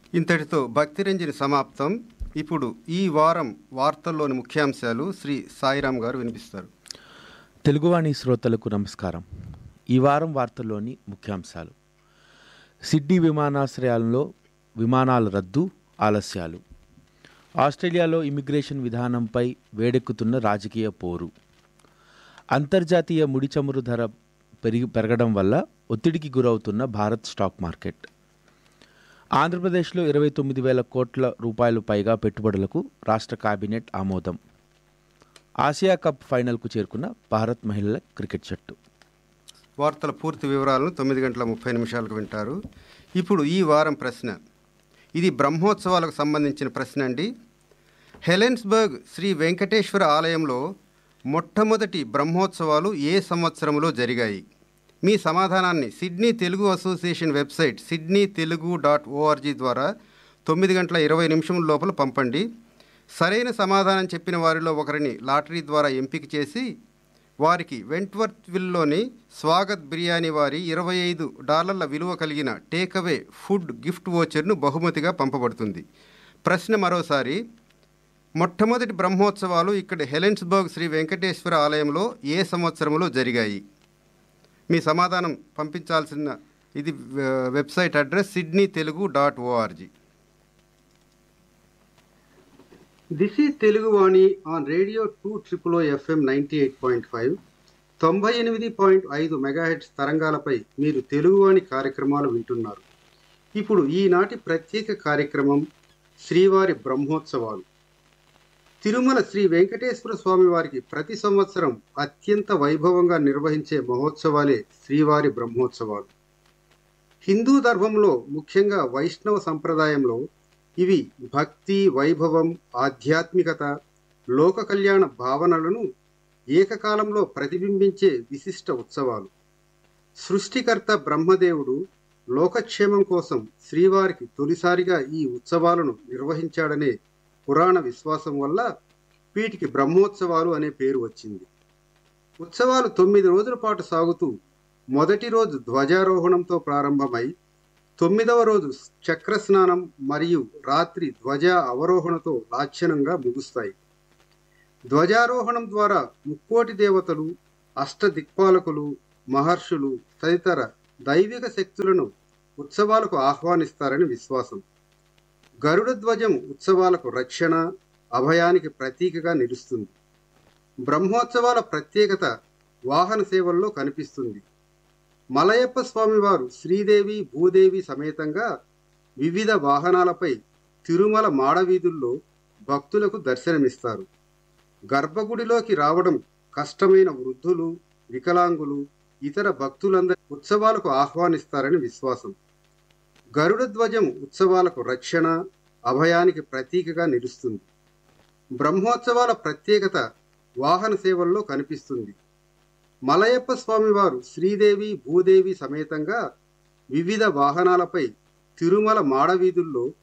ఇంతటితో భక్తిరంజని సమాప్తం ఇప్పుడు ఈ వారం వార్తల్లోని ముఖ్యాంశాలు శ్రీ సాయిరాం గారు వినిపిస్తారు తెలుగువాణి శ్రోతలకు నమస్కారం ఈ వారం వార్తల్లోని ముఖ్యాంశాలు సిడ్నీ విమానాశ్రయాల్లో విమానాల రద్దు ఆలస్యాలు ఆస్ట్రేలియాలో ఇమిగ్రేషన్ విధానంపై వేడెక్కుతున్న రాజకీయ పోరు అంతర్జాతీయ ముడి చమురు ధర పెరిగి పెరగడం వల్ల ఒత్తిడికి గురవుతున్న భారత్ స్టాక్ మార్కెట్ ఆంధ్రప్రదేశ్లో ఇరవై తొమ్మిది వేల కోట్ల రూపాయలు పైగా పెట్టుబడులకు రాష్ట్ర కేబినెట్ ఆమోదం ఆసియా కప్ ఫైనల్కు చేరుకున్న భారత్ మహిళల క్రికెట్ జట్టు వార్తల పూర్తి వివరాలను తొమ్మిది గంటల ముప్పై నిమిషాలకు వింటారు ఇప్పుడు ఈ వారం ప్రశ్న ఇది బ్రహ్మోత్సవాలకు సంబంధించిన ప్రశ్న అండి హెలెన్స్బర్గ్ శ్రీ వెంకటేశ్వర ఆలయంలో మొట్టమొదటి బ్రహ్మోత్సవాలు ఏ సంవత్సరంలో జరిగాయి మీ సమాధానాన్ని Sydney Telugu association website Sydney Telugu dot ORG ద్వారా తొమ్మిది గంటల ఇరవై నిమిషముల లోపల పంపండి సరైన సమాధానం చెప్పిన వారిలో ఒకరిని లాటరీ ద్వారా ఎంపిక చేసి వారికి వెంట్వర్త్ విల్లోని స్వాగత్ బిర్యానీ వారి ఇరవై ఐదు డాలర్ల విలువ కలిగిన టేక్అవే ఫుడ్ గిఫ్ట్ వోచర్ను బహుమతిగా పంపబడుతుంది ప్రశ్న మరోసారి మొట్టమొదటి బ్రహ్మోత్సవాలు ఇక్కడ హెలెన్స్బర్గ్ శ్రీ వెంకటేశ్వర ఆలయంలో ఏ సంవత్సరంలో జరిగాయి మీ సమాధానం పంపించాల్సిన ఇది వె- website address Sydney Telugu dot ORG this is Telugu Vani on radio two triple O FM ninety eight point five తొంభై ఎనిమిది పాయింట్ ఐదు మెగాహెడ్స్ తరంగాలపై మీరు తెలుగువాణి కార్యక్రమాలు వింటున్నారు ఇప్పుడు ఈనాటి ప్రత్యేక కార్యక్రమం శ్రీవారి బ్రహ్మోత్సవాలు తిరుమల శ్రీ వెంకటేశ్వర స్వామి వారికి ప్రతి సంవత్సరం అత్యంత వైభవంగా నిర్వహించే మహోత్సవాలే శ్రీవారి బ్రహ్మోత్సవాలు హిందూ ధర్మంలో ముఖ్యంగా వైష్ణవ సంప్రదాయంలో ఇవి భక్తి వైభవం ఆధ్యాత్మికత లోక కళ్యాణ భావనలను ఏకకాలంలో ప్రతిబింబించే విశిష్ట ఉత్సవాలు సృష్టికర్త బ్రహ్మదేవుడు లోకక్షేమం కోసం శ్రీవారికి తొలిసారిగా ఈ ఉత్సవాలను నిర్వహించాడనే పురాణ విశ్వాసం వల్ల వీటికి బ్రహ్మోత్సవాలు అనే పేరు వచ్చింది ఉత్సవాలు తొమ్మిది రోజుల పాటు సాగుతూ మొదటి రోజు ధ్వజారోహణంతో ప్రారంభమై తొమ్మిదవ రోజు చక్ర స్నానం మరియు రాత్రి ధ్వజ అవరోహణతో లాంఛనంగా ముగుస్తాయి ధ్వజారోహణం ద్వారా ముక్కోటి దేవతలు అష్ట దిక్పాలకులు మహర్షులు తదితర దైవిక శక్తులను ఉత్సవాలకు ఆహ్వానిస్తారని విశ్వాసం గరుడ ధ్వజం ఉత్సవాలకు రక్షణ అభయానికి ప్రతీకగా నిలుస్తుంది బ్రహ్మోత్సవాల ప్రత్యేకత వాహన సేవల్లో కనిపిస్తుంది మలయప్ప స్వామివారు శ్రీదేవి భూదేవి సమేతంగా వివిధ వాహనాలపై తిరుమల మాడవీధుల్లో భక్తులకు దర్శనమిస్తారు గర్భగుడిలోకి రావడం కష్టమైన వృద్ధులు వికలాంగులు ఇతర భక్తులందరి ఉత్సవాలకు ఆహ్వానిస్తారని విశ్వాసం గరుడ ధ్వజం ఉత్సవాలకు రక్షణ అభయానికి ప్రతీకగా నిలుస్తుంది బ్రహ్మోత్సవాల ప్రత్యేకత వాహన సేవల్లో కనిపిస్తుంది మలయప్ప స్వామివారు శ్రీదేవి భూదేవి సమేతంగా వివిధ వాహనాలపై తిరుమల మాడవీధుల్లో